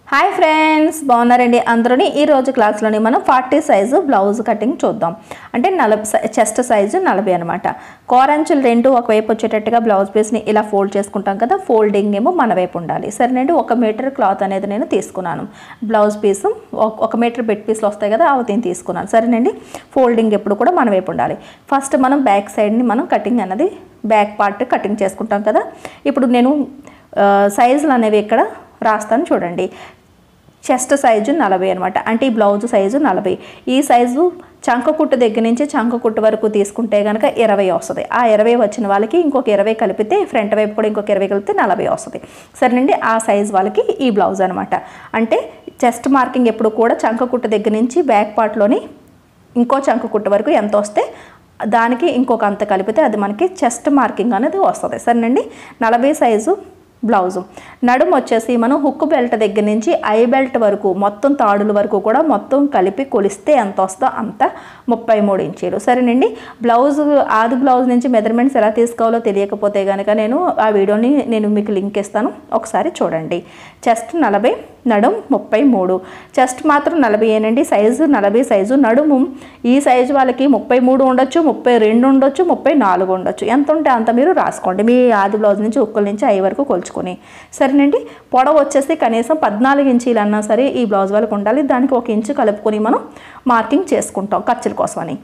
hi friends బాగున్నారండి అందరూని ఈ రోజు క్లాస్లోని మనం ఫార్టీ సైజు బ్లౌజ్ కటింగ్ చూద్దాం అంటే నలభై చెస్ట్ సైజు నలభై అనమాట కోరంచులు రెండు ఒకవైపు వచ్చేటట్టుగా బ్లౌజ్ పీస్ని ఇలా ఫోల్డ్ చేసుకుంటాం కదా ఫోల్డింగ్ ఏమో మన వైపు ఉండాలి సరేనండి ఒక మీటర్ క్లాత్ అనేది నేను తీసుకున్నాను బ్లౌజ్ పీసు ఒక- ఒక మీటర్ బెడ్ పీస్లు వస్తాయి కదా అవి నేను తీసుకున్నాను సరేనండి ఫోల్డింగ్ ఎప్పుడు కూడా మన వైపు ఉండాలి ఫస్ట్ మనం బ్యాక్ సైడ్ని మనం కటింగ్ అన్నది బ్యాక్ పార్ట్ కటింగ్ చేసుకుంటాం కదా ఇప్పుడు నేను ఆ, సైజులు అనేవి ఇక్కడ రాస్తాను చూడండి చెస్ట్ సైజు నలభై అనమాట అంటే ఈ బ్లౌజ్ సైజు నలభై ఈ సైజు చంక కుట్టు దగ్గర నుంచి చంక కుట్టు వరకు తీసుకుంటే కనుక ఇరవై వస్తుంది ఆ ఇరవై వచ్చిన వాళ్ళకి ఇంకొక ఇరవై కలిపితే ఫ్రంట్ వైపు కూడా ఇంకొక ఇరవై కలిపితే నలభై వస్తుంది సరేనండి ఆ సైజ్ వాళ్ళకి ఈ బ్లౌజ్ అనమాట అంటే చెస్ట్ మార్కింగ్ ఎప్పుడు కూడా చంక కుట్టు దగ్గర నుంచి బ్యాక్ పార్ట్లోని ఇంకో చంక కుట్టు వరకు ఎంత వస్తే దానికి ఇంకొక అంత కలిపితే అది మనకి చెస్ట్ మార్కింగ్ అనేది వస్తుంది సరేనండి నలభై సైజు బ్లౌజు నడుము వచ్చేసి మనం హుక్ బెల్ట్ దగ్గర నుంచి ఐ బెల్ట్ వరకు మొత్తం తాడుల వరకు కూడా మొత్తం కలిపి కొలిస్తే ఎంత వస్తుందో అంత ముప్పై మూడు ఇంచీలు సరేనండి బ్లౌజ్ ఆది బ్లౌజ్ నుంచి మెజర్మెంట్స్ ఎలా తీసుకోవాలో తెలియకపోతే కనుక నేను ఆ వీడియోని నేను మీకు లింక్ ఇస్తాను ఒకసారి చూడండి చెస్ట్ నలభై నడుం ముప్పై మూడు చెస్ట్ మాత్రం నలభై ఏనండి సైజు నలభై సైజు నడుము ఈ సైజు వాళ్ళకి ముప్పై మూడు ఉండొచ్చు ముప్పై రెండు ఉండొచ్చు ముప్పై నాలుగు ఉండొచ్చు ఎంత ఉంటే అంత మీరు రాసుకోండి మీ ఆది బ్లౌజ్ నుంచి ఉక్కుల నుంచి ఐ వరకు కొలుచుకొని సరేనండి పొడవు వచ్చేసి కనీసం పద్నాలుగు ఇంచీలు అన్నా సరే ఈ బ్లౌజ్ వాళ్ళకి ఉండాలి దానికి ఒక ఇంచు కలుపుకొని మనం మార్కింగ్ చేసుకుంటాం ఖర్చుల కోసమని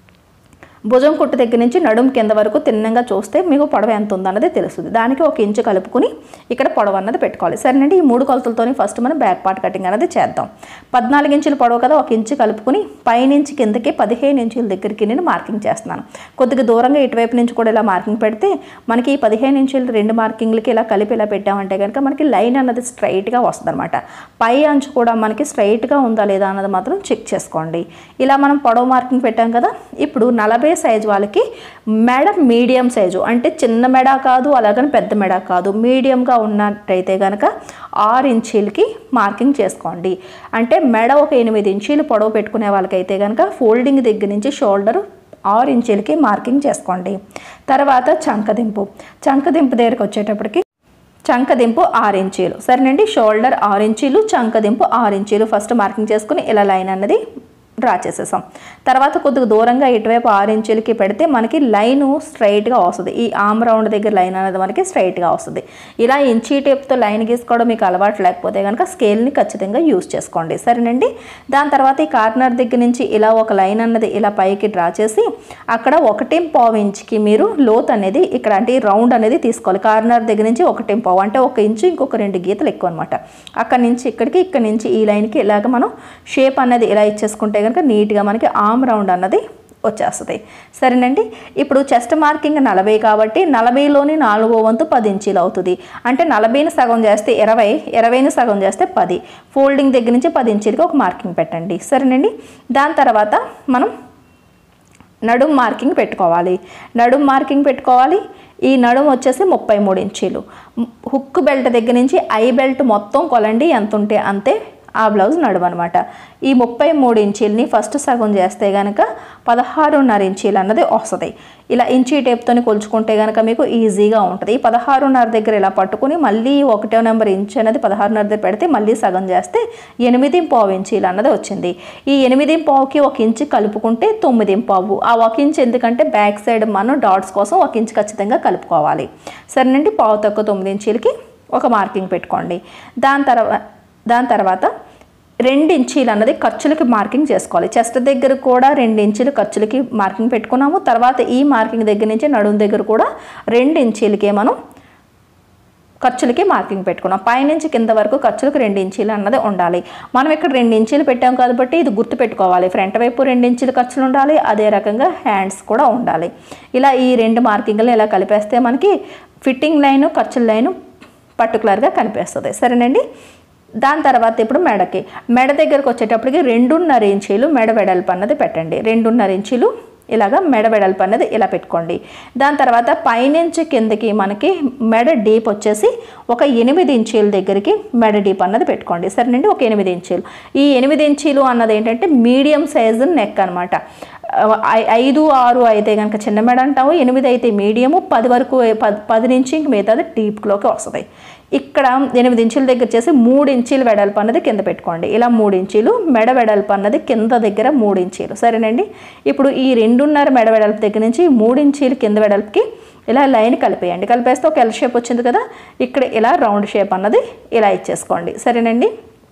భుజం కుట్టు దగ్గర నుంచి నడుము కింద వరకు తిన్నంగా చూస్తే మీకు పొడవ ఎంత ఉందన్నది తెలుస్తుంది దానికి ఒక ఇంచు కలుపుకుని ఇక్కడ పొడవ అన్నది పెట్టుకోవాలి సరేనండి ఈ మూడు కొలతలతోని ఫస్ట్ మనం బ్యాక్ పార్ట్ కటింగ్ అనేది చేద్దాం పద్నాలుగు ఇంచులు పొడవు కదా ఒక ఇంచు కలుపుకుని పైనుంచి కిందకి పదిహేను ఇంచుల దగ్గరికి నేను మార్కింగ్ చేస్తున్నాను కొద్దిగా దూరంగా ఇటువైపు నుంచి కూడా ఇలా మార్కింగ్ పెడితే మనకి ఈ పదిహేను ఇంచులు రెండు మార్కింగ్లకి ఇలా కలిపి ఇలా పెట్టామంటే కనుక మనకి లైన్ అన్నది స్ట్రైట్గా వస్తుంది అనమాట పై అంచు కూడా మనకి స్ట్రైట్గా ఉందా లేదా అన్నది మాత్రం చెక్ చేసుకోండి ఇలా మనం పొడవు మార్కింగ్ పెట్టాం కదా ఇప్పుడు నలభై సైజ్ వాళ్ళకి మెడ మీడియం సైజు అంటే చిన్న మెడ కాదు అలాగని పెద్ద మెడ కాదు మీడియంగా ఉన్నట్టయితే కనుక ఆరు ఇంచీలకి మార్కింగ్ చేసుకోండి అంటే మెడ ఒక ఎనిమిది ఇంచీలు పొడవు పెట్టుకునే వాళ్ళకైతే కనుక ఫోల్డింగ్ దగ్గర నుంచి షోల్డర్ ఆరు ఇంచీలకి మార్కింగ్ చేసుకోండి తర్వాత చంకదింపు చంకదింపు దగ్గరికి వచ్చేటప్పటికి చంకదింపు ఆరు ఇంచీలు సరేనండి షోల్డర్ ఆరు ఇంచీలు చంకదింపు ఆరు ఇంచీలు ఫస్ట్ మార్కింగ్ చేసుకుని ఇలా లైన్ అన్నది డ్రా చేసేసాం తర్వాత కొద్దిగా దూరంగా ఇటువైపు ఆరు ఇంచులకి పెడితే మనకి లైన్ స్ట్రైట్గా వస్తుంది ఈ ఆమ్ రౌండ్ దగ్గర లైన్ అనేది మనకి స్ట్రైట్గా వస్తుంది ఇలా ఇంచీ టేప్తో లైన్ గీసుకోవడం మీకు అలవాటు లేకపోతే కనుక స్కేల్ని ఖచ్చితంగా యూస్ చేసుకోండి సరేనండి దాని తర్వాత ఈ కార్నర్ దగ్గర నుంచి ఇలా ఒక లైన్ అన్నది ఇలా పైకి డ్రా చేసి అక్కడ ఒకటి పావు ఇంచుకి మీరు లోత్ అనేది ఇక్కడ అంటే ఈ రౌండ్ అనేది తీసుకోవాలి కార్నర్ దగ్గర నుంచి ఒకటి పావు అంటే ఒక ఇంచు ఇంకొక రెండు గీతలు ఎక్కువ అనమాట అక్కడ నుంచి ఇక్కడికి ఇక్కడ నుంచి ఈ లైన్కి ఇలాగ మనం షేప్ అనేది ఇలా ఇచ్చేసుకుంటే కనుక నీట్గా మనకి ఆమ్ రౌండ్ అన్నది వచ్చేస్తుంది సరేనండి ఇప్పుడు చెస్ట్ మార్కింగ్ నలభై కాబట్టి నలభైలోని నాలుగో వంతు పది ఇంచీలు అవుతుంది అంటే నలభైని సగం చేస్తే ఇరవై ఇరవైని సగం చేస్తే పది ఫోల్డింగ్ దగ్గర నుంచి పది ఇంచీలకి ఒక మార్కింగ్ పెట్టండి సరేనండి దాని తర్వాత మనం నడుం మార్కింగ్ పెట్టుకోవాలి నడుం మార్కింగ్ పెట్టుకోవాలి ఈ నడుం వచ్చేసి ముప్పై మూడు ఇంచీలు హుక్ బెల్ట్ దగ్గర నుంచి ఐ బెల్ట్ మొత్తం కొలండి ఎంత ఉంటే అంతే ఆ బ్లౌజ్ నడుము అనమాట ఈ ముప్పై మూడు ఇంచీలని ఫస్ట్ సగం చేస్తే కనుక పదహారున్నర ఇంచీలు అన్నది వస్తుంది ఇలా ఇంచీ టేప్తోని కొలుచుకుంటే కనుక మీకు ఈజీగా ఉంటుంది ఈ పదహారున్నర దగ్గర ఇలా పట్టుకుని మళ్ళీ ఒకటో నెంబర్ ఇంచ్ అనేది పదహారున్నర దగ్గర పెడితే మళ్ళీ సగం చేస్తే ఎనిమిది పావు ఇంచీలు అన్నది వచ్చింది ఈ ఎనిమిది పావుకి ఒక ఇంచు కలుపుకుంటే తొమ్మిది పావు ఆ ఒక ఇంచ్ ఎందుకంటే బ్యాక్ సైడ్ మనం డాట్స్ కోసం ఒక ఇంచు ఖచ్చితంగా కలుపుకోవాలి సరేనండి పావు తక్కువ తొమ్మిది ఇంచీలకి ఒక మార్కింగ్ పెట్టుకోండి దాని తర్వాత దాని తర్వాత రెండు ఇంచీలు అన్నది ఖర్చులకి మార్కింగ్ చేసుకోవాలి చెస్ట్ దగ్గర కూడా రెండు ఇంచులు ఖర్చులకి మార్కింగ్ పెట్టుకున్నాము తర్వాత ఈ మార్కింగ్ దగ్గర నుంచి నడుము దగ్గర కూడా రెండు ఇంచీలకే మనం ఖర్చులకి మార్కింగ్ పెట్టుకున్నాం పైనుంచి కింద వరకు ఖర్చులకు రెండు ఇంచీలు అన్నది ఉండాలి మనం ఇక్కడ రెండు ఇంచీలు పెట్టాం కాబట్టి ఇది గుర్తు పెట్టుకోవాలి ఫ్రంట్ వైపు రెండు ఇంచులు ఖర్చులు ఉండాలి అదే రకంగా హ్యాండ్స్ కూడా ఉండాలి ఇలా ఈ రెండు మార్కింగ్లు ఇలా కలిపేస్తే మనకి ఫిట్టింగ్ లైను ఖర్చుల లైను పర్టికులర్గా కనిపిస్తుంది సరేనండి దాని తర్వాత ఇప్పుడు మెడకి మెడ దగ్గరకు వచ్చేటప్పటికి రెండున్నర ఇంచీలు మెడ వెడల్పు అన్నది పెట్టండి రెండున్నర ఇంచీలు ఇలాగా మెడ వెడల్పు అనేది ఇలా పెట్టుకోండి దాని తర్వాత పైనుంచి కిందకి మనకి మెడ డీప్ వచ్చేసి ఒక ఎనిమిది ఇంచీల దగ్గరికి మెడ డీప్ అన్నది పెట్టుకోండి సరేనండి ఒక ఎనిమిది ఇంచీలు ఈ ఎనిమిది ఇంచీలు అన్నది ఏంటంటే మీడియం సైజు నెక్ అనమాట ఐ- ఐదు ఆరు అయితే కనుక చిన్న మెడ అంటాము ఎనిమిది అయితే మీడియము పది వరకు పది పది నుంచి ఇంక మిగతాది డీప్లోకి వస్తుంది ఇక్కడ ఎనిమిది ఇంచుల దగ్గర చేసి మూడు ఇంచీలు వెడల్పు అన్నది కింద పెట్టుకోండి ఇలా మూడు ఇంచీలు మెడ వెడల్పు అన్నది కింద దగ్గర మూడు ఇంచీలు సరేనండి ఇప్పుడు ఈ రెండున్నర మెడ వెడల్పు దగ్గర నుంచి ఈ మూడు ఇంచీలు కింద వెడల్పుకి ఇలా లైన్ కలిపేయండి కలిపేస్తే ఒక ఎల్ షేప్ వచ్చింది కదా ఇక్కడ ఇలా రౌండ్ షేప్ అన్నది ఇలా ఇచ్చేసుకోండి సరేనండి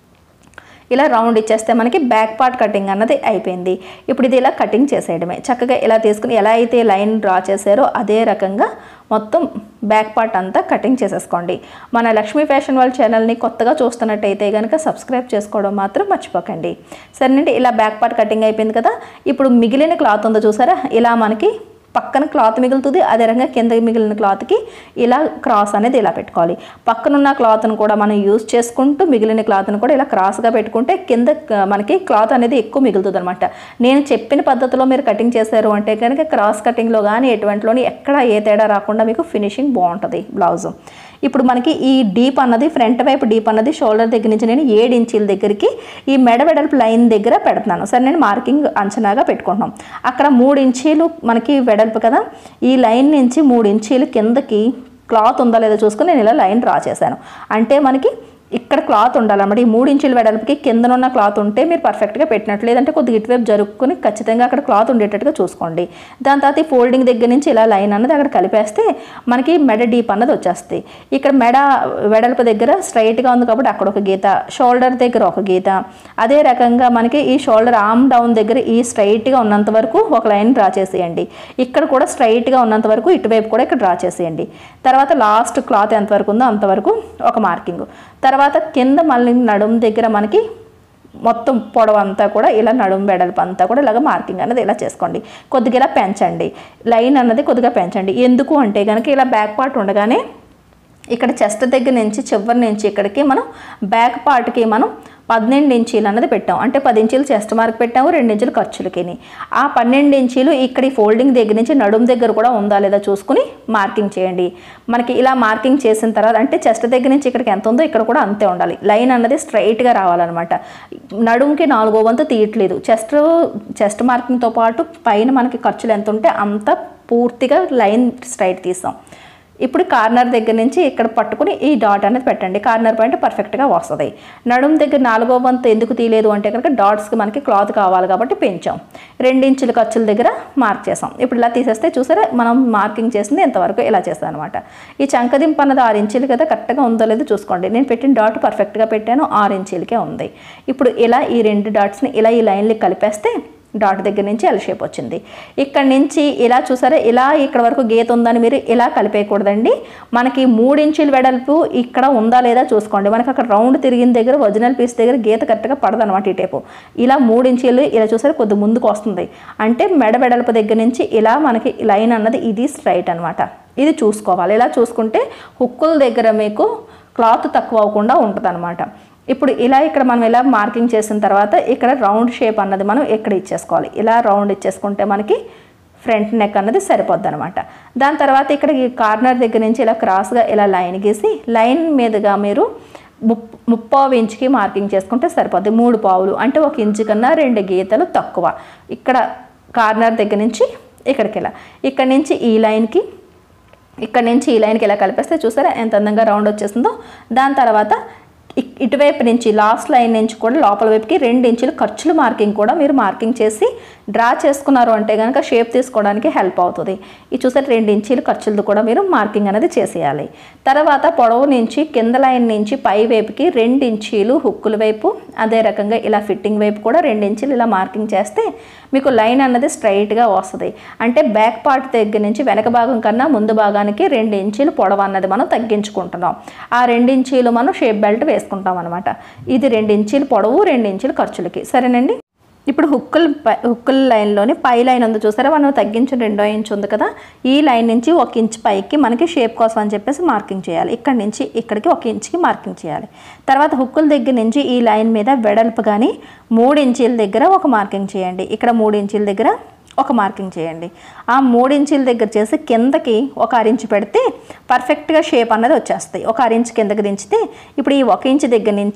ఇలా రౌండ్ ఇచ్చేస్తే మనకి బ్యాక్ పార్ట్ కటింగ్ అన్నది అయిపోయింది ఇప్పుడు ఇది ఇలా కటింగ్ చేసేయడమే చక్కగా ఇలా తీసుకుని ఎలా అయితే లైన్ డ్రా చేశారో అదే రకంగా మొత్తం బ్యాక్ పార్ట్ అంతా కటింగ్ చేసేసుకోండి మన లక్ష్మీ ఫ్యాషన్ వాళ్ళ ఛానల్ని కొత్తగా చూస్తున్నట్టయితే కనుక సబ్స్క్రైబ్ చేసుకోవడం మాత్రం మర్చిపోకండి సరేనండి ఇలా బ్యాక్ పార్ట్ కటింగ్ అయిపోయింది కదా ఇప్పుడు మిగిలిన క్లాత్ ఉందో చూసారా ఇలా మనకి పక్కన క్లాత్ మిగులుతుంది అదే రకంగా కింద మిగిలిన క్లాత్కి ఇలా క్రాస్ అనేది ఇలా పెట్టుకోవాలి పక్కనున్న క్లాత్ను కూడా మనం యూజ్ చేసుకుంటూ మిగిలిన క్లాత్ను కూడా ఇలా క్రాస్గా పెట్టుకుంటే కింద క- మనకి క్లాత్ అనేది ఎక్కువ మిగులుతుంది అనమాట నేను చెప్పిన పద్ధతిలో మీరు కటింగ్ చేశారు అంటే కనుక క్రాస్ కటింగ్లో కానీ ఎటువంటిలోని ఎక్కడ ఏ తేడా రాకుండా మీకు ఫినిషింగ్ బాగుంటుంది బ్లౌజ్ ఇప్పుడు మనకి ఈ డీప్ అన్నది ఫ్రంట్ వైపు డీప్ అన్నది షోల్డర్ దగ్గర నుంచి నేను ఏడు ఇంచీల దగ్గరికి ఈ మెడ వెడల్పు లైన్ దగ్గర పెడుతున్నాను సరే నేను మార్కింగ్ అంచనాగా పెట్టుకుంటున్నాం అక్కడ మూడు ఇంచీలు మనకి వెడల్పు కదా ఈ లైన్ నుంచి మూడు ఇంచీలు కిందకి క్లాత్ ఉందా లేదో చూసుకుని నేను ఇలా లైన్ డ్రా చేశాను అంటే మనకి ఇక్కడ క్లాత్ ఉండాలన్నమాట ఈ మూడు ఇంచుల వెడల్పుకి కిందనున్న క్లాత్ ఉంటే మీరు పర్ఫెక్ట్గా పెట్టినట్లు లేదంటే కొద్దిగా ఇటువైపు జరుపుకొని ఖచ్చితంగా అక్కడ క్లాత్ ఉండేటట్టుగా చూసుకోండి దాని తర్వాత ఈ ఫోల్డింగ్ దగ్గర నుంచి ఇలా లైన్ అన్నది అక్కడ కలిపేస్తే మనకి మెడ డీప్ అన్నది వచ్చేస్తుంది ఇక్కడ మెడ వెడల్పు దగ్గర స్ట్రైట్గా ఉంది కాబట్టి అక్కడ ఒక గీత షోల్డర్ దగ్గర ఒక గీత అదే రకంగా మనకి ఈ షోల్డర్ ఆర్మ్ డౌన్ దగ్గర ఈ స్ట్రైట్గా ఉన్నంత వరకు ఒక లైన్ డ్రా చేసేయండి ఇక్కడ కూడా స్ట్రైట్గా ఉన్నంత వరకు ఇటువైపు కూడా ఇక్కడ డ్రా చేసేయండి తర్వాత లాస్ట్ క్లాత్ ఎంతవరకు ఉందో అంతవరకు ఒక మార్కింగ్ తర్వాత కింద మళ్ళీ నడుము దగ్గర మనకి మొత్తం పొడవు అంతా కూడా ఇలా నడుము వెడల్పు అంతా కూడా ఇలాగ మార్కింగ్ అనేది ఇలా చేసుకోండి కొద్దిగా ఇలా పెంచండి లైన్ అన్నది కొద్దిగా పెంచండి ఎందుకు అంటే కనుక ఇలా బ్యాక్ పార్ట్ ఉండగానే ఇక్కడ చెస్ట్ దగ్గర నుంచి చివరి నుంచి ఇక్కడికి మనం బ్యాక్ పార్ట్కి మనం పన్నెండు ఇంచీలు అన్నది పెట్టాం అంటే పది ఇంచీలు చెస్ట్ మార్క్ పెట్టాము రెండు ఇంచులు ఖర్చులకి ఆ పన్నెండు ఇంచీలు ఇక్కడ ఈ ఫోల్డింగ్ దగ్గర నుంచి నడుము దగ్గర కూడా ఉందా లేదా చూసుకుని మార్కింగ్ చేయండి మనకి ఇలా మార్కింగ్ చేసిన తర్వాత అంటే చెస్ట్ దగ్గర నుంచి ఇక్కడికి ఎంత ఉందో ఇక్కడ కూడా అంతే ఉండాలి లైన్ అన్నది స్ట్రైట్గా రావాలన్నమాట నడుముకి నాలుగో వంతు తీయట్లేదు చెస్ట్ చెస్ట్ మార్కింగ్తో పాటు పైన మనకి ఖర్చులు ఎంత ఉంటే అంత పూర్తిగా లైన్ స్ట్రైట్ తీస్తాం ఇప్పుడు కార్నర్ దగ్గర నుంచి ఇక్కడ పట్టుకుని ఈ డాట్ అనేది పెట్టండి కార్నర్ పాయింట్ పర్ఫెక్ట్గా వస్తుంది నడుము దగ్గర నాలుగో వంతు ఎందుకు తీయలేదు అంటే కనుక డాట్స్కి మనకి క్లాత్ కావాలి కాబట్టి పెంచాం రెండించుల ఖర్చుల దగ్గర మార్క్ చేసాం ఇప్పుడు ఇలా తీసేస్తే చూసారా మనం మార్కింగ్ చేసింది ఎంతవరకు ఇలా చేస్తాం అనమాట ఈ చంకదింపు అన్నది ఆరు ఇంచులు కదా కరెక్ట్గా ఉందో లేదో చూసుకోండి నేను పెట్టిన డాట్ పర్ఫెక్ట్గా పెట్టాను ఆరు ఇంచులకే ఉంది ఇప్పుడు ఇలా ఈ రెండు డాట్స్ని ఇలా ఈ లైన్లకి కలిపేస్తే డాట్ దగ్గర నుంచి ఎల్ షేప్ వచ్చింది ఇక్కడ నుంచి ఇలా చూసారా ఇలా ఇక్కడ వరకు గీత ఉందని మీరు ఇలా కలిపేయకూడదండి మనకి మూడు ఇంచుల వెడల్పు ఇక్కడ ఉందా లేదా చూసుకోండి మనకి అక్కడ రౌండ్ తిరిగిన దగ్గర ఒరిజినల్ పీస్ దగ్గర గీత కరెక్ట్గా పడదనమాట ఈ టైపు ఇలా మూడు ఇంచీలు ఇలా చూసారా కొద్ది ముందుకు వస్తుంది అంటే మెడ వెడల్పు దగ్గర నుంచి ఇలా మనకి లైన్ అన్నది ఇది స్ట్రైట్ అనమాట ఇది చూసుకోవాలి ఇలా చూసుకుంటే హుక్కుల దగ్గర మీకు క్లాత్ తక్కువ అవ్వకుండా ఉంటుంది ఇప్పుడు ఇలా ఇక్కడ మనం ఇలా మార్కింగ్ చేసిన తర్వాత ఇక్కడ రౌండ్ షేప్ అన్నది మనం ఇక్కడ ఇచ్చేసుకోవాలి ఇలా రౌండ్ ఇచ్చేసుకుంటే మనకి ఫ్రంట్ నెక్ అన్నది సరిపోద్ది అనమాట దాని తర్వాత ఇక్కడ ఈ కార్నర్ దగ్గర నుంచి ఇలా క్రాస్గా ఇలా లైన్ గీసి లైన్ మీదుగా మీరు ముప్ ముప్పావు ఇంచుకి మార్కింగ్ చేసుకుంటే సరిపోద్ది మూడు పావులు అంటే ఒక ఇంచు కన్నా రెండు గీతలు తక్కువ ఇక్కడ కార్నర్ దగ్గర నుంచి ఇక్కడికి ఇలా ఇక్కడ నుంచి ఈ లైన్కి ఇక్కడ నుంచి ఈ లైన్కి ఇలా కలిపేస్తే చూసారా ఎంత అందంగా రౌండ్ వచ్చేసిందో దాని తర్వాత ఇ- ఇటువైపు నుంచి లాస్ట్ లైన్ నుంచి కూడా లోపల వైపుకి రెండు ఇంచులు ఖర్చులు మార్కింగ్ కూడా మీరు మార్కింగ్ చేసి డ్రా చేసుకున్నారు అంటే కనుక షేప్ తీసుకోవడానికి హెల్ప్ అవుతుంది ఇది చూసారు రెండు ఇంచీలు ఖర్చులది కూడా మీరు మార్కింగ్ అనేది చేసేయాలి తర్వాత పొడవు నుంచి కింద లైన్ నుంచి పై వైపుకి రెండు ఇంచీలు హుక్కుల వైపు అదే రకంగా ఇలా ఫిట్టింగ్ వైపు కూడా రెండు ఇంచులు ఇలా మార్కింగ్ చేస్తే మీకు లైన్ అన్నది స్ట్రైట్గా వస్తుంది అంటే బ్యాక్ పార్ట్ దగ్గర నుంచి వెనక భాగం కన్నా ముందు భాగానికి రెండు ఇంచీలు పొడవు అన్నది మనం తగ్గించుకుంటున్నాం ఆ రెండు ఇంచీలు మనం షేప్ బెల్ట్ వేసుకుంటాం అనమాట ఇది రెండు ఇంచీలు పొడవు రెండు ఇంచీలు ఖర్చులకి సరేనండి ఇప్పుడు హుక్కుల పై హుక్కుల లైన్లోని పై లైన్ ఉంది చూసారా మనం తగ్గించిన రెండో ఇంచ్ ఉంది కదా ఈ లైన్ నుంచి ఒక ఇంచ్ పైకి మనకి షేప్ కోసం అని చెప్పేసి మార్కింగ్ చేయాలి ఇక్కడ నుంచి ఇక్కడికి ఒక ఇంచ్కి మార్కింగ్ చేయాలి తర్వాత హుక్కుల దగ్గర నుంచి ఈ లైన్ మీద వెడల్పు కానీ మూడు ఇంచీల దగ్గర ఒక మార్కింగ్ చేయండి ఇక్కడ మూడు ఇంచీల దగ్గర ఒక మార్కింగ్ చేయండి ఆ మూడు ఇంచీల దగ్గర చేసి కిందకి ఒక అరించి పెడితే పర్ఫెక్ట్గా షేప్ అన్నది వచ్చేస్తాయి ఒక అరించి కిందకి దించితే ఇప్పుడు ఈ ఒక ఇంచ్ దగ్గర నుంచి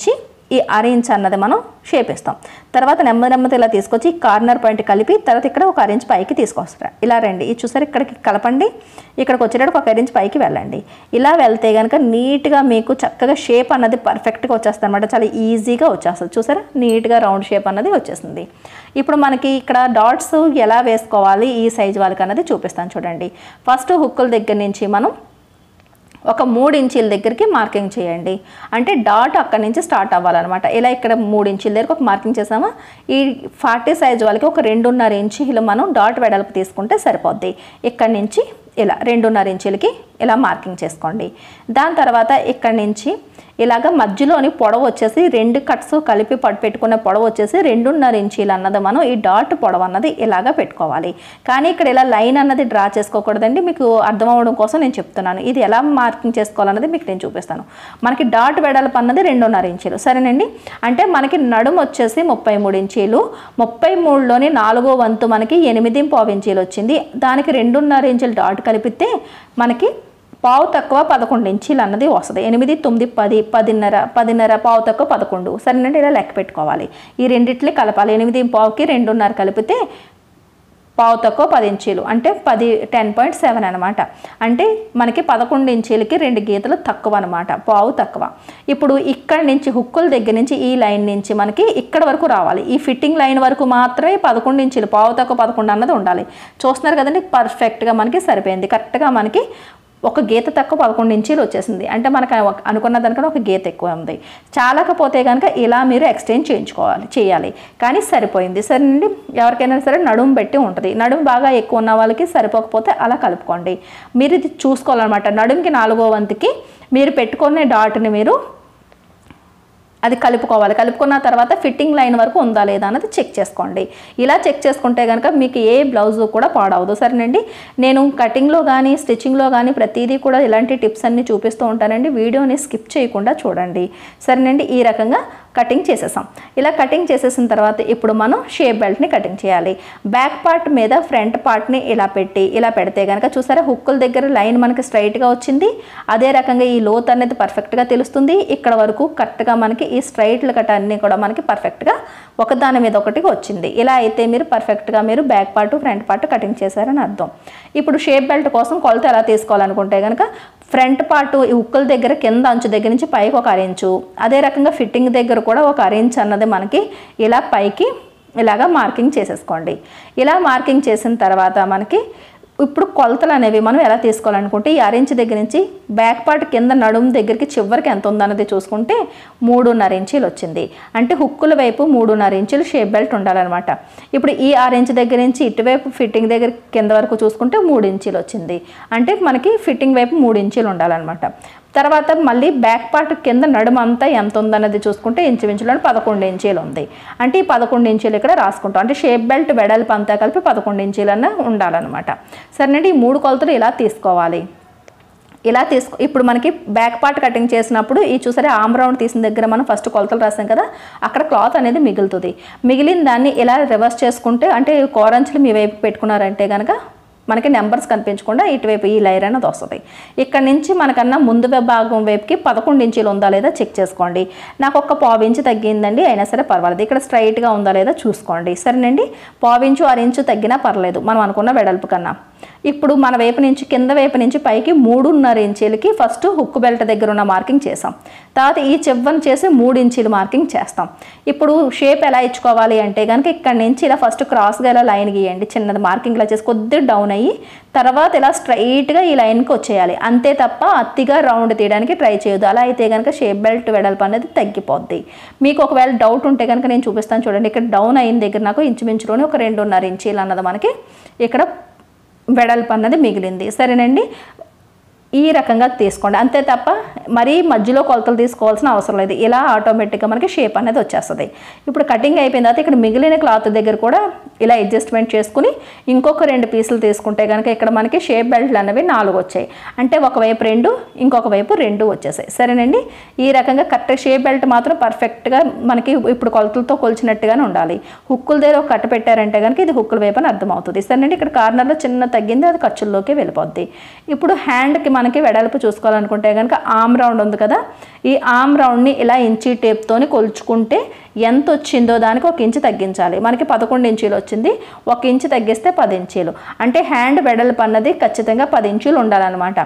ఈ అరేంజ్ అన్నది మనం షేప్ ఇస్తాం తర్వాత నెమ్మది నెమ్మది ఇలా తీసుకొచ్చి కార్నర్ పాయింట్ కలిపి తర్వాత ఇక్కడ ఒక అరేంజ్ పైకి తీసుకొస్తారు ఇలా రండి ఇది చూసారు ఇక్కడికి కలపండి ఇక్కడికి వచ్చేటప్పుడు ఒక అరేంజ్ పైకి వెళ్ళండి ఇలా వెళ్తే కనుక నీట్గా మీకు చక్కగా షేప్ అన్నది పర్ఫెక్ట్గా వచ్చేస్తుంది అనమాట చాలా ఈజీగా వచ్చేస్తుంది చూసారా నీట్గా రౌండ్ షేప్ అన్నది వచ్చేస్తుంది ఇప్పుడు మనకి ఇక్కడ డాట్స్ ఎలా వేసుకోవాలి ఈ సైజ్ వాళ్ళకి అన్నది చూపిస్తాను చూడండి ఫస్ట్ హుక్కుల దగ్గర నుంచి మనం ఒక మూడు ఇంచీల దగ్గరికి మార్కింగ్ చేయండి అంటే డాట్ అక్కడి నుంచి స్టార్ట్ అవ్వాలన్నమాట ఇలా ఇక్కడ మూడు ఇంచీల దగ్గరకు ఒక మార్కింగ్ చేసామా ఈ ఫార్టీ సైజ్ వాళ్ళకి ఒక రెండున్నర ఇంచీలు మనం డాట్ వెడల్పు తీసుకుంటే సరిపోద్ది ఇక్కడి నుంచి ఇలా రెండున్నర ఇంచులకి ఇలా మార్కింగ్ చేసుకోండి దాని తర్వాత ఇక్కడి నుంచి ఇలాగ మధ్యలోని పొడవు వచ్చేసి రెండు కట్స్ కలిపి పట్టు పెట్టుకున్న పొడవు వచ్చేసి రెండున్నర ఇంచీలు అన్నది మనం ఈ డాట్ పొడవు అన్నది ఇలాగ పెట్టుకోవాలి కానీ ఇక్కడ ఇలా లైన్ అన్నది డ్రా చేసుకోకూడదండి మీకు అర్థం అవ్వడం కోసం నేను చెప్తున్నాను ఇది ఎలా మార్కింగ్ చేసుకోవాలన్నది మీకు నేను చూపిస్తాను మనకి డాట్ వెడల్పు అన్నది రెండున్నర ఇంచీలు సరేనండి అంటే మనకి నడుము వచ్చేసి ముప్పై మూడు ఇంచీలు ముప్పై మూడులోని నాలుగో వంతు మనకి ఎనిమిది పావు ఇంచీలు వచ్చింది దానికి రెండున్నర ఇంచులు డాట్ కలిపితే మనకి పావు తక్కువ పదకొండు ఇంచీలు అన్నది వస్తుంది ఎనిమిది తొమ్మిది పది పదిన్నర పదిన్నర పావు తక్కువ పదకొండు సరేనండి ఇలా లెక్క పెట్టుకోవాలి ఈ రెండిట్లే కలపాలి ఎనిమిది పావుకి రెండున్నర కలిపితే పావు తక్కువ పది ఇంచీలు అంటే పది టెన్ పాయింట్ సెవెన్ అనమాట అంటే మనకి పదకొండు ఇంచీలకి రెండు గీతలు తక్కువ అనమాట పావు తక్కువ ఇప్పుడు ఇక్కడ నుంచి హుక్కుల దగ్గర నుంచి ఈ లైన్ నుంచి మనకి ఇక్కడ వరకు రావాలి ఈ ఫిట్టింగ్ లైన్ వరకు మాత్రమే పదకొండు ఇంచీలు పావు తక్కువ పదకొండు అన్నది ఉండాలి చూస్తున్నారు కదండి పర్ఫెక్ట్గా మనకి సరిపోయింది కరెక్ట్గా మనకి ఒక గీత తక్కువ పదకొండు ఇంచీలు వచ్చేసింది అంటే మనకు ఒక- అనుకున్న దానికన్నా ఒక గీత ఎక్కువ ఉంది చాలకపోతే కనుక ఇలా మీరు ఎక్స్చేంజ్ చేయించుకోవాలి చేయాలి కానీ సరిపోయింది సరేనండి ఎవరికైనా సరే నడుము పెట్టి ఉంటుంది నడుము బాగా ఎక్కువ ఉన్న వాళ్ళకి సరిపోకపోతే అలా కలుపుకోండి మీరు ఇది చూసుకోవాలన్నమాట నడుముకి నాలుగో వంతుకి మీరు పెట్టుకునే డాట్ని మీరు అది కలుపుకోవాలి కలుపుకున్న తర్వాత ఫిట్టింగ్ లైన్ వరకు ఉందా లేదా అన్నది చెక్ చేసుకోండి ఇలా చెక్ చేసుకుంటే కనుక మీకు ఏ బ్లౌజ్ కూడా పాడవదు సరేనండి నేను కటింగ్లో కానీ స్టిచ్చింగ్లో కానీ ప్రతిదీ కూడా ఇలాంటి టిప్స్ అన్ని చూపిస్తూ ఉంటానండి వీడియోని స్కిప్ చేయకుండా చూడండి సరేనండి ఈ రకంగా కటింగ్ చేసేసాం ఇలా కటింగ్ చేసేసిన తర్వాత ఇప్పుడు మనం షేప్ బెల్ట్ని కటింగ్ చేయాలి బ్యాక్ పార్ట్ మీద ఫ్రంట్ పార్ట్ని ఇలా పెట్టి ఇలా పెడితే కనుక చూసారా హుక్కుల దగ్గర లైన్ మనకి స్ట్రైట్గా వచ్చింది అదే రకంగా ఈ లోత్ అనేది పర్ఫెక్ట్గా తెలుస్తుంది ఇక్కడ వరకు కరెక్ట్గా మనకి ఈ స్ట్రైట్లు కట్ అన్నీ కూడా మనకి పర్ఫెక్ట్గా ఒకదాని మీద ఒకటి వచ్చింది ఇలా అయితే మీరు పర్ఫెక్ట్గా మీరు back part front part cutting చేశారని అర్థం ఇప్పుడు షేప్ బెల్ట్ కోసం కొలత ఎలా తీసుకోవాలనుకుంటే కనుక ఫ్రంట్ పార్ట్ ఈ ఉక్కుల దగ్గర కింద అంచు దగ్గర నుంచి పైకి ఒక అరెంచు అదే రకంగా ఫిట్టింగ్ దగ్గర కూడా ఒక అరెంచ్ అన్నది మనకి ఇలా పైకి ఇలాగా మార్కింగ్ చేసేసుకోండి ఇలా మార్కింగ్ చేసిన తర్వాత మనకి ఇప్పుడు కొలతలు అనేవి మనం ఎలా తీసుకోవాలనుకుంటే ఈ అరెంచ్ దగ్గర నుంచి బ్యాక్ పార్ట్ కింద నడుము దగ్గరికి చివరికి ఎంత ఉందన్నది చూసుకుంటే మూడున్నర ఇంచీలు వచ్చింది అంటే హుక్కుల వైపు మూడున్నర ఇంచులు షేప్ బెల్ట్ ఉండాలన్నమాట ఇప్పుడు ఈ ఆరు ఇంచ్ దగ్గర నుంచి ఇటువైపు ఫిట్టింగ్ దగ్గర కింద వరకు చూసుకుంటే మూడు ఇంచీలు వచ్చింది అంటే మనకి ఫిట్టింగ్ వైపు మూడు ఇంచీలు ఉండాలన్నమాట తర్వాత మళ్ళీ బ్యాక్ పార్ట్ కింద నడుము అంతా ఎంత ఉందన్నది చూసుకుంటే ఇంచుమించులో పదకొండు ఇంచీలు ఉంది అంటే ఈ పదకొండు ఇంచీలు ఇక్కడ రాసుకుంటాం అంటే షేప్ బెల్ట్ వెడల్పు అంతా కలిపి పదకొండు ఇంచీలన్న ఉండాలన్నమాట సరేనండి ఈ మూడు కొలతలు ఇలా తీసుకోవాలి ఇలా తీసుకో ఇప్పుడు మనకి బ్యాక్ పార్ట్ కటింగ్ చేసినప్పుడు ఈ చూసారే ఆమ్ రౌండ్ తీసిన దగ్గర మనం ఫస్ట్ కొలతలు రాసాం కదా అక్కడ క్లాత్ అనేది మిగులుతుంది మిగిలిన దాన్ని ఇలా రివర్స్ చేసుకుంటే అంటే కోరంచులు మీ వైపు పెట్టుకున్నారంటే కనుక మనకి నెంబర్స్ కనిపించకుండా ఇటువైపు ఈ లైర్ అనేది వస్తుంది ఇక్కడ నుంచి మనకన్నా ముందు భాగం వైపుకి పదకొండు ఇంచీలు ఉందా లేదా చెక్ చేసుకోండి నాకు ఒక పావు ఇంచు తగ్గిందండి అయినా సరే పర్వాలేదు ఇక్కడ స్ట్రైట్గా ఉందా లేదా చూసుకోండి సరేనండి పావు ఇంచు అర ఇంచు తగ్గినా పర్లేదు మనం అనుకున్న వెడల్పు కన్నా ఇప్పుడు మన వైపు నుంచి కింద వైపు నుంచి పైకి మూడున్నర ఇంచీలకి ఫస్ట్ హుక్ బెల్ట్ దగ్గర ఉన్న మార్కింగ్ చేసాం తర్వాత ఈ చివ్వను చేసి మూడు ఇంచీలు మార్కింగ్ చేస్తాం ఇప్పుడు షేప్ ఎలా ఇచ్చుకోవాలి అంటే కనుక ఇక్కడ నుంచి ఇలా ఫస్ట్ క్రాస్గా ఇలా లైన్ గీయండి చిన్నది మార్కింగ్ ఇలా చేసి కొద్దిగా డౌన్ అయ్యి తర్వాత ఇలా స్ట్రైట్గా ఈ లైన్కి వచ్చేయాలి అంతే తప్ప అతిగా రౌండ్ తీయడానికి ట్రై చేయొద్దు అలా అయితే కనుక షేప్ బెల్ట్ వెడల్పు అనేది తగ్గిపోద్ది మీకు ఒకవేళ డౌట్ ఉంటే కనుక నేను చూపిస్తాను చూడండి ఇక్కడ డౌన్ అయిన దగ్గర నాకు ఇంచుమించులోనే ఒక రెండున్నర ఇంచీలు అన్నది మనకి ఇక్కడ వెడల్పు అన్నది మిగిలింది సరేనండి ఈ రకంగా తీసుకోండి అంతే తప్ప మరీ మధ్యలో కొలతలు తీసుకోవాల్సిన అవసరం లేదు ఇలా ఆటోమేటిక్గా మనకి షేప్ అనేది వచ్చేస్తుంది ఇప్పుడు కటింగ్ అయిపోయిన తర్వాత ఇక్కడ మిగిలిన క్లాత్ దగ్గర కూడా ఇలా అడ్జస్ట్మెంట్ చేసుకుని ఇంకొక రెండు పీసులు తీసుకుంటే కనుక ఇక్కడ మనకి షేప్ బెల్ట్లు అనేవి నాలుగు వచ్చాయి అంటే ఒకవైపు రెండు ఇంకొక వైపు రెండు వచ్చేసాయి సరేనండి ఈ రకంగా కరెక్ట్ షేప్ బెల్ట్ మాత్రం పర్ఫెక్ట్గా మనకి ఇప్పుడు కొలతలతో కొలిచినట్టుగానే ఉండాలి హుక్కుల దగ్గర ఒక కట్ట పెట్టారంటే కనుక ఇది హుక్కుల వైపు అని అర్థమవుతుంది సరేనండి ఇక్కడ కార్నర్లో చిన్న తగ్గింది అది ఖర్చుల్లోకి వెళ్ళిపోద్ది ఇప్పుడు హ్యాండ్కి మనకి వెడల్పు చూసుకోవాలనుకుంటే కనుక ఆమ్ రౌండ్ ఉంది కదా ఈ ఆమ్ రౌండ్ని ఇలా ఇంచీ టేప్తోని కొలుచుకుంటే ఎంత వచ్చిందో దానికి ఒక ఇంచు తగ్గించాలి మనకి పదకొండు ఇంచీలు వచ్చింది ఒక ఇంచు తగ్గిస్తే పది ఇంచీలు అంటే హ్యాండ్ వెడల్పు అన్నది ఖచ్చితంగా పది ఇంచీలు ఉండాలన్నమాట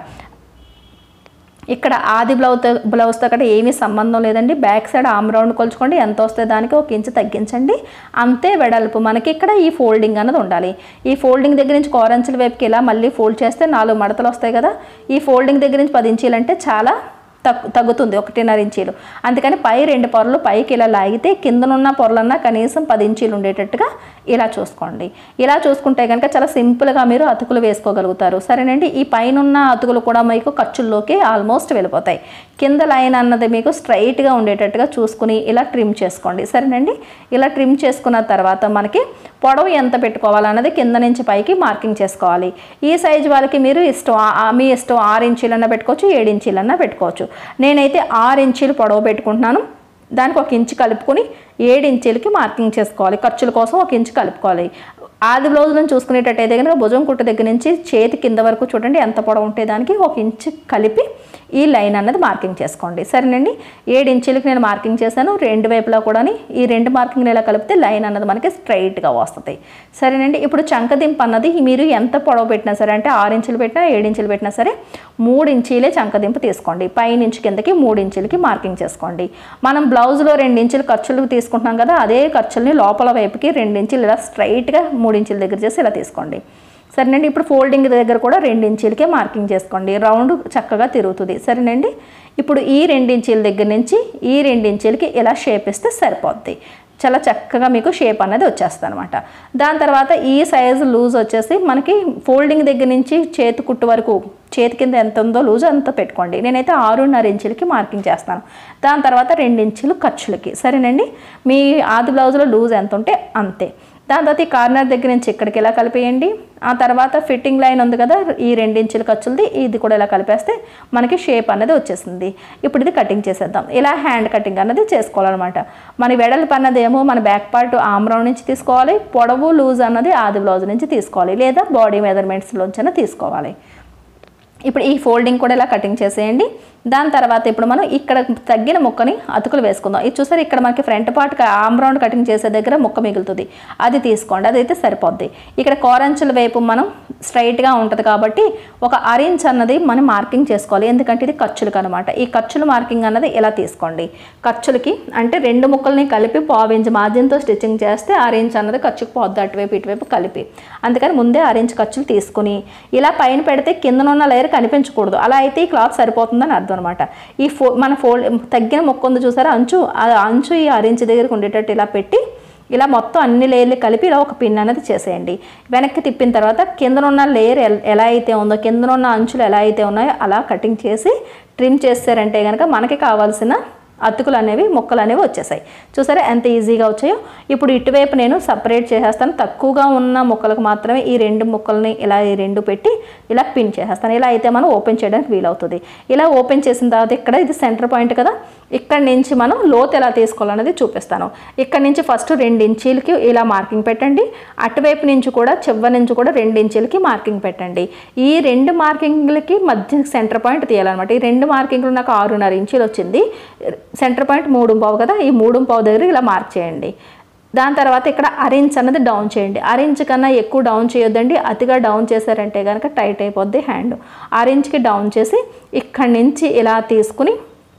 ఇక్కడ ఆది బ్లౌజ్ బ్లౌజ్తో కూడా ఏమీ సంబంధం లేదండి బ్యాక్ సైడ్ ఆమ్ రౌండ్ కొలుచుకోండి ఎంత వస్తే దానికి ఒక ఇంచు తగ్గించండి అంతే వెడల్పు మనకి ఇక్కడ ఈ ఫోల్డింగ్ అన్నది ఉండాలి ఈ ఫోల్డింగ్ దగ్గర నుంచి కోరంచుల వైపుకి ఇలా మళ్ళీ ఫోల్డ్ చేస్తే నాలుగు మడతలు వస్తాయి కదా ఈ ఫోల్డింగ్ దగ్గర నుంచి పది ఇంచీలు అంటే చాలా తగ్గు తగ్గుతుంది ఒకటిన్నర ఇంచీలు అందుకని పై రెండు పొరలు పైకి ఇలా లాగితే కిందనున్న పొరలన్నా కనీసం పది ఇంచీలు ఉండేటట్టుగా ఇలా చూసుకోండి ఇలా చూసుకుంటే కనుక చాలా సింపుల్గా మీరు అతుకులు వేసుకోగలుగుతారు సరేనండి ఈ పైన ఉన్న అతుకులు కూడా మీకు ఖర్చుల్లోకి ఆల్మోస్ట్ వెళ్ళిపోతాయి కింద లైన్ అన్నది మీకు స్ట్రైట్గా ఉండేటట్టుగా చూసుకుని ఇలా ట్రిమ్ చేసుకోండి సరేనండి ఇలా ట్రిమ్ చేసుకున్న తర్వాత మనకి పొడవు ఎంత పెట్టుకోవాలన్నది కింద నుంచి పైకి మార్కింగ్ చేసుకోవాలి ఈ సైజు వాళ్ళకి మీరు ఇష్టం ఆ- ఆ- మీ ఇష్టం ఆరు ఇంచీలన్నా పెట్టుకోవచ్చు ఏడు ఇంచీలన్నా పెట్టుకోవచ్చు నేనైతే ఆరు ఇంచీలు పొడవు పెట్టుకుంటున్నాను దానికి ఒక ఇంచు కలుపుకొని ఏడు ఇంచీలకి మార్కింగ్ చేసుకోవాలి ఖర్చుల కోసం ఒక ఇంచు కలుపుకోవాలి ఆది బ్లౌజులను చూసుకునేటట్టయితే కనుక భుజం కుట్టు దగ్గర నుంచి చేతి కింద వరకు చూడండి ఎంత పొడవు ఉంటే దానికి ఒక ఇంచు కలిపి ఈ లైన్ అన్నది మార్కింగ్ చేసుకోండి సరేనండి ఏడు ఇంచులకి నేను మార్కింగ్ చేశాను రెండు వైపులా కూడా ఈ రెండు మార్కింగ్ ఇలా కలిపితే లైన్ అన్నది మనకి స్ట్రైట్గా వస్తుంది సరేనండి ఇప్పుడు చంకదింపు అన్నది మీరు ఎంత పొడవు పెట్టినా సరే అంటే ఆరు ఇంచులు పెట్టినా ఏడు ఇంచులు పెట్టినా సరే మూడు ఇంచీలే చంకదింపు తీసుకోండి పైనుంచి కిందకి మూడు ఇంచులకి మార్కింగ్ చేసుకోండి మనం బ్లౌజ్లో రెండు ఇంచులు ఖర్చులు తీసుకుంటున్నాం కదా అదే ఖర్చుల్ని లోపల వైపుకి రెండు ఇంచులు ఇలా స్ట్రైట్గా మూడు ఇంచుల దగ్గర చేసి ఇలా తీసుకోండి సరేనండి ఇప్పుడు ఫోల్డింగ్ దగ్గర కూడా రెండు ఇంచీలకే మార్కింగ్ చేసుకోండి రౌండ్ చక్కగా తిరుగుతుంది సరేనండి ఇప్పుడు ఈ రెండు ఇంచీల దగ్గర నుంచి ఈ రెండు ఇంచీలకి ఇలా షేప్ ఇస్తే సరిపోద్ది చాలా చక్కగా మీకు షేప్ అనేది వచ్చేస్తుంది అనమాట దాని తర్వాత ఈ సైజు లూజ్ వచ్చేసి మనకి ఫోల్డింగ్ దగ్గర నుంచి చేతి కుట్టు వరకు చేతి కింద ఎంత ఉందో లూజ్ అంత పెట్టుకోండి నేనైతే ఆరున్నర ఇంచులకి మార్కింగ్ చేస్తాను దాని తర్వాత రెండు ఇంచులు ఖర్చులకి సరేనండి మీ ఆది బ్లౌజ్లో లూజ్ ఎంత ఉంటే అంతే దాని తర్వాత ఈ కార్నర్ దగ్గర నుంచి ఇక్కడికి ఇలా కలిపేయండి ఆ తర్వాత ఫిట్టింగ్ లైన్ ఉంది కదా ఈ రెండించుల ఖర్చులది ఇది కూడా ఇలా కలిపేస్తే మనకి షేప్ అనేది వచ్చేసింది ఇప్పుడు ఇది కటింగ్ చేసేద్దాం ఇలా హ్యాండ్ కటింగ్ అన్నది చేసుకోవాలన్నమాట మన వెడల్పు అన్నది ఏమో మన బ్యాక్ పార్ట్ ఆమ్రౌండ్ నుంచి తీసుకోవాలి పొడవు లూజ్ అన్నది ఆది బ్లౌజ్ నుంచి తీసుకోవాలి లేదా బాడీ మెజర్మెంట్స్లోంచైనా తీసుకోవాలి ఇప్పుడు ఈ ఫోల్డింగ్ కూడా ఇలా కటింగ్ చేసేయండి దాని తర్వాత ఇప్పుడు మనం ఇక్కడ తగ్గిన ముక్కని అతుకులు వేసుకుందాం ఇది చూసారు ఇక్కడ మనకి front part arm round cutting చేసే దగ్గర ముక్క మిగులుతుంది అది తీసుకోండి అదైతే సరిపోద్ది ఇక్కడ కోరంచుల వైపు మనం స్ట్రైట్గా ఉంటుంది కాబట్టి ఒక అరేంజ్ అన్నది మనం మార్కింగ్ చేసుకోవాలి ఎందుకంటే ఇది ఖర్చులకు అనమాట ఈ ఖర్చుల మార్కింగ్ అన్నది ఇలా తీసుకోండి ఖర్చులకి అంటే రెండు ముక్కల్ని కలిపి పావించ్ మార్జిన్తో స్టిచ్చింగ్ చేస్తే అరేంజ్ అన్నది ఖర్చుకు పోద్ది అటువైపు ఇటువైపు కలిపి అందుకని ముందే అరేంజ్ ఖర్చులు తీసుకుని ఇలా పైన పెడితే కిందనున్న లేయర్ కనిపించకూడదు అలా అయితే ఈ క్లాత్ సరిపోతుందని అర్థం అనమాట ఈ ఫో మన ఫోల్డ్ తగ్గిన మొక్క ఉంది చూసారా అంచు ఆ అంచు ఈ అరేంజ్ దగ్గరకు ఉండేటట్టు ఇలా పెట్టి ఇలా మొత్తం అన్ని లేయర్లు కలిపి ఇలా ఒక పిన్ అనేది చేసేయండి వెనక్కి తిప్పిన తర్వాత కిందనున్న లేయర్ ఎల్- ఎలా అయితే ఉందో కిందనున్న అంచులు ఎలా అయితే ఉన్నాయో అలా కటింగ్ చేసి ట్రిమ్ చేస్తారంటే కనుక మనకి కావాల్సిన అతుకులు అనేవి ముక్కలు అనేవి వచ్చేసాయి చూసారా ఎంత ఈజీగా వచ్చాయో ఇప్పుడు ఇటువైపు నేను సపరేట్ చేసేస్తాను తక్కువగా ఉన్న ముక్కలకు మాత్రమే ఈ రెండు ముక్కల్ని ఇలా ఈ రెండు పెట్టి ఇలా పిన్ చేసేస్తాను ఇలా అయితే మనం ఓపెన్ చేయడానికి వీలవుతుంది ఇలా ఓపెన్ చేసిన తర్వాత ఇక్కడ ఇది సెంటర్ పాయింట్ కదా ఇక్కడ నుంచి మనం లోతు ఎలా తీసుకోవాలనేది చూపిస్తాను ఇక్కడ నుంచి ఫస్ట్ రెండు ఇంచీలకి ఇలా మార్కింగ్ పెట్టండి అటువైపు నుంచి కూడా చివరి నుంచి కూడా రెండు ఇంచీలకి మార్కింగ్ పెట్టండి ఈ రెండు మార్కింగ్లకి మధ్య సెంటర్ పాయింట్ తీయాలన్నమాట ఈ రెండు మార్కింగ్లు నాకు ఆరున్నర ఇంచీలు వచ్చింది సెంటర్ పాయింట్ మూడు పావు కదా ఈ మూడు పావు దగ్గర ఇలా మార్క్ చేయండి దాని తర్వాత ఇక్కడ అరేంజ్ అన్నది డౌన్ చేయండి అరేంజ్ కన్నా ఎక్కువ డౌన్ చేయొద్దండి అతిగా డౌన్ చేశారంటే కనుక టైట్ అయిపోద్ది హ్యాండ్ అరేంజ్కి డౌన్ చేసి ఇక్కడి నుంచి ఇలా తీసుకుని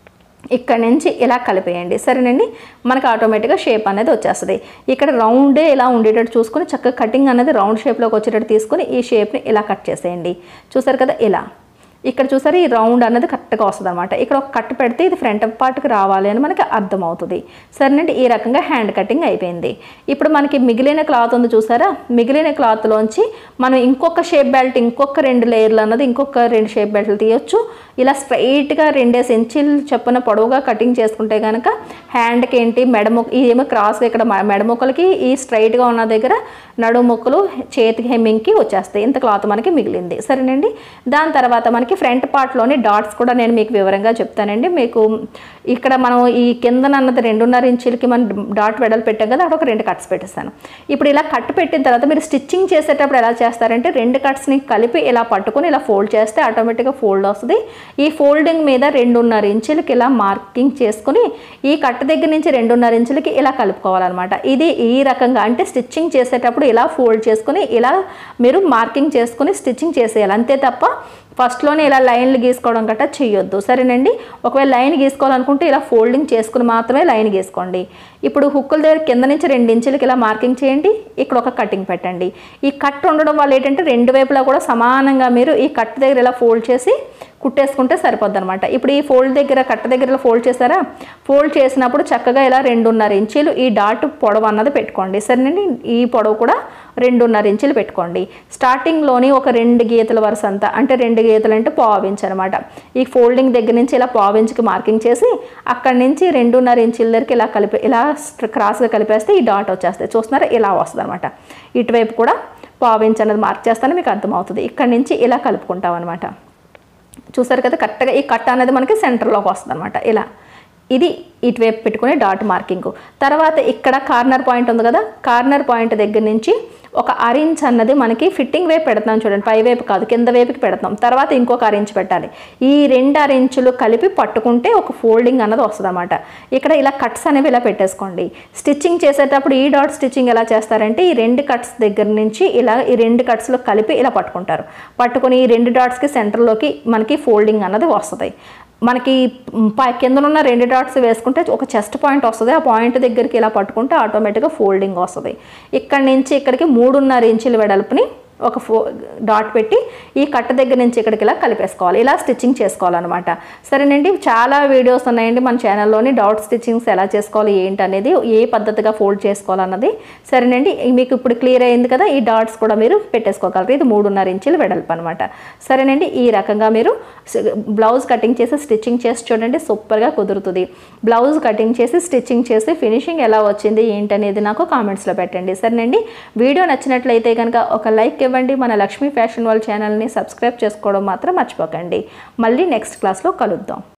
ఇక్కడ నుంచి ఇలా కలిపేయండి సరేనండి మనకి ఆటోమేటిక్గా షేప్ అనేది వచ్చేస్తుంది ఇక్కడ రౌండే ఇలా ఉండేటట్టు చూసుకుని చక్కగా కటింగ్ అనేది రౌండ్ షేప్లోకి వచ్చేటట్టు తీసుకుని ఈ షేప్ని ఇలా కట్ చేసేయండి చూసారు కదా ఇలా ఇక్కడ చూసారు ఈ రౌండ్ అనేది కరెక్ట్గా వస్తుంది అనమాట ఇక్కడ ఒక కట్ పెడితే ఇది ఫ్రంట్ పార్ట్కి రావాలి అని మనకి అర్థమవుతుంది సరేనండి ఈ రకంగా హ్యాండ్ కటింగ్ అయిపోయింది ఇప్పుడు మనకి మిగిలిన క్లాత్ ఉంది చూసారా మిగిలిన క్లాత్లోంచి మనం ఇంకొక షేప్ బెల్ట్ ఇంకొక రెండు లేయర్లు అన్నది ఇంకొక రెండు షేప్ బెల్ట్లు తీయొచ్చు ఇలా స్ట్రైట్గా రెండేసి ఇంచీలు చొప్పున పొడవుగా కటింగ్ చేసుకుంటే కనుక హ్యాండ్కి ఏంటి మెడమొక్క ఇదేమో క్రాస్ ఇక్కడ మ- మెడమొక్కలకి ఈ స్ట్రైట్గా ఉన్న దగ్గర నడుము మొక్కలు చేతికి హెమ్మింగ్కి వచ్చేస్తాయి ఇంత క్లాత్ మనకి మిగిలింది సరేనండి దాని తర్వాత మనకి ఫ్రంట్ పార్ట్లోని డాట్స్ కూడా నేను మీకు వివరంగా చెప్తానండి మీకు ఇక్కడ మనం ఈ కిందన అన్నది రెండున్నర ఇంచులకి మనం డాట్ వెడలు పెట్టాం కదా అక్కడ ఒక రెండు కట్స్ పెట్టేస్తాను ఇప్పుడు ఇలా కట్ పెట్టిన తర్వాత మీరు స్టిచ్చింగ్ చేసేటప్పుడు ఎలా చేస్తారంటే రెండు కట్స్ని కలిపి ఇలా పట్టుకొని ఇలా ఫోల్డ్ చేస్తే ఆటోమేటిక్గా ఫోల్డ్ వస్తుంది ఈ ఫోల్డింగ్ మీద రెండున్నర ఇంచులకి ఇలా మార్కింగ్ చేసుకుని ఈ కట్ దగ్గర నుంచి రెండున్నర ఇంచులకి ఇలా కలుపుకోవాలన్నమాట ఇది ఈ రకంగా అంటే స్టిచ్చింగ్ చేసేటప్పుడు ఇలా ఫోల్డ్ చేసుకుని ఇలా మీరు మార్కింగ్ చేసుకుని స్టిచ్చింగ్ చేసేయాలి అంతే తప్ప ఫస్ట్లోనే ఇలా లైన్లు గీసుకోవడం గట్రా చేయొద్దు సరేనండి ఒకవేళ లైన్ గీసుకోవాలనుకుంటే ఇలా ఫోల్డింగ్ చేసుకుని మాత్రమే లైన్ గీసుకోండి ఇప్పుడు హుక్కుల దగ్గర కింద నుంచి రెండు ఇంచులకి ఇలా మార్కింగ్ చేయండి ఇక్కడ ఒక కటింగ్ పెట్టండి ఈ కట్ ఉండడం వల్ల ఏంటంటే రెండు వైపులా కూడా సమానంగా మీరు ఈ కట్ దగ్గర ఇలా ఫోల్డ్ చేసి కుట్టేసుకుంటే సరిపోద్ది అనమాట ఇప్పుడు ఈ ఫోల్డ్ దగ్గర కట్ట దగ్గర ఇలా ఫోల్డ్ చేశారా ఫోల్డ్ చేసినప్పుడు చక్కగా ఇలా రెండున్నర ఇంచీలు ఈ డాట్ పొడవు అన్నది పెట్టుకోండి సరేనండి ఈ పొడవు కూడా రెండున్నర ఇంచులు పెట్టుకోండి స్టార్టింగ్లోని ఒక రెండు గీతల వరుస అంతా అంటే రెండు గీతలు అంటే పావించ్ అనమాట ఈ ఫోల్డింగ్ దగ్గర నుంచి ఇలా పావించ్కి మార్కింగ్ చేసి అక్కడి నుంచి రెండున్నర ఇంచుల దగ్గరికి ఇలా కలిపి ఇలా క్రాస్గా కలిపేస్తే ఈ డాట్ వచ్చేస్తాయి చూస్తున్నారా ఇలా వస్తుంది అనమాట ఇటువైపు కూడా పావించ్ అనేది మార్క్ చేస్తాను మీకు అర్థమవుతుంది ఇక్కడి నుంచి ఇలా కలుపుకుంటాం అనమాట చూసారు కదా కరెక్ట్గా ఈ కట్ అనేది మనకి సెంటర్లోకి వస్తుంది అనమాట ఇలా ఇది ఇటువైపు పెట్టుకునే డాట్ మార్కింగ్ తర్వాత ఇక్కడ కార్నర్ పాయింట్ ఉంది కదా కార్నర్ పాయింట్ దగ్గర నుంచి ఒక అరించ్ అన్నది మనకి ఫిట్టింగ్ వైపు పెడతాం చూడండి పై వైపు కాదు కింద వైపుకి పెడతాం తర్వాత ఇంకొక అరించ్ పెట్టాలి ఈ రెండు అరించులు కలిపి పట్టుకుంటే ఒక ఫోల్డింగ్ అన్నది వస్తుంది అనమాట ఇక్కడ ఇలా కట్స్ అనేవి ఇలా పెట్టేసుకోండి స్టిచ్చింగ్ చేసేటప్పుడు ఈ డాట్ స్టిచ్చింగ్ ఎలా చేస్తారంటే ఈ రెండు కట్స్ దగ్గర నుంచి ఇలా ఈ రెండు కట్స్లో కలిపి ఇలా పట్టుకుంటారు పట్టుకొని ఈ రెండు డాట్స్కి సెంటర్లోకి మనకి ఫోల్డింగ్ అన్నది వస్తుంది మనకి పై కింద ఉన్న రెండు డాట్స్ వేసుకుంటే ఒక చెస్ట్ పాయింట్ వస్తుంది ఆ పాయింట్ దగ్గరికి ఇలా పట్టుకుంటే ఆటోమేటిక్గా ఫోల్డింగ్ వస్తుంది ఇక్కడి నుంచి ఇక్కడికి మూడున్నర ఇంచుల వెడల్పుని ఒక ఫో డాట్ పెట్టి ఈ కట్ట దగ్గర నుంచి ఇక్కడికి ఇలా కలిపేసుకోవాలి ఇలా స్టిచ్చింగ్ చేసుకోవాలన్నమాట సరేనండి చాలా వీడియోస్ ఉన్నాయండి మన ఛానల్లోని డాట్ స్టిచ్చింగ్స్ ఎలా చేసుకోవాలి ఏంటి అనేది ఏ పద్ధతిగా ఫోల్డ్ చేసుకోవాలన్నది సరేనండి మీకు ఇప్పుడు క్లియర్ అయింది కదా ఈ డాట్స్ కూడా మీరు పెట్టేసుకోగలరు ఇది మూడున్నర ఇంచులు వెడల్పు అనమాట సరేనండి ఈ రకంగా మీరు బ్లౌజ్ కటింగ్ చేసి స్టిచ్చింగ్ చేసి చూడండి సూపర్గా కుదురుతుంది బ్లౌజ్ కటింగ్ చేసి స్టిచ్చింగ్ చేసి ఫినిషింగ్ ఎలా వచ్చింది ఏంటనేది నాకు కామెంట్స్లో పెట్టండి సరేనండి వీడియో నచ్చినట్లయితే కనుక ఒక లైక్ ఇవ్వండి మన లక్ష్మీ ఫ్యాషన్ వాళ్ళ ఛానల్ని సబ్స్క్రైబ్ చేసుకోవడం మాత్రం మర్చిపోకండి మళ్ళీ నెక్స్ట్ క్లాస్లో కలుద్దాం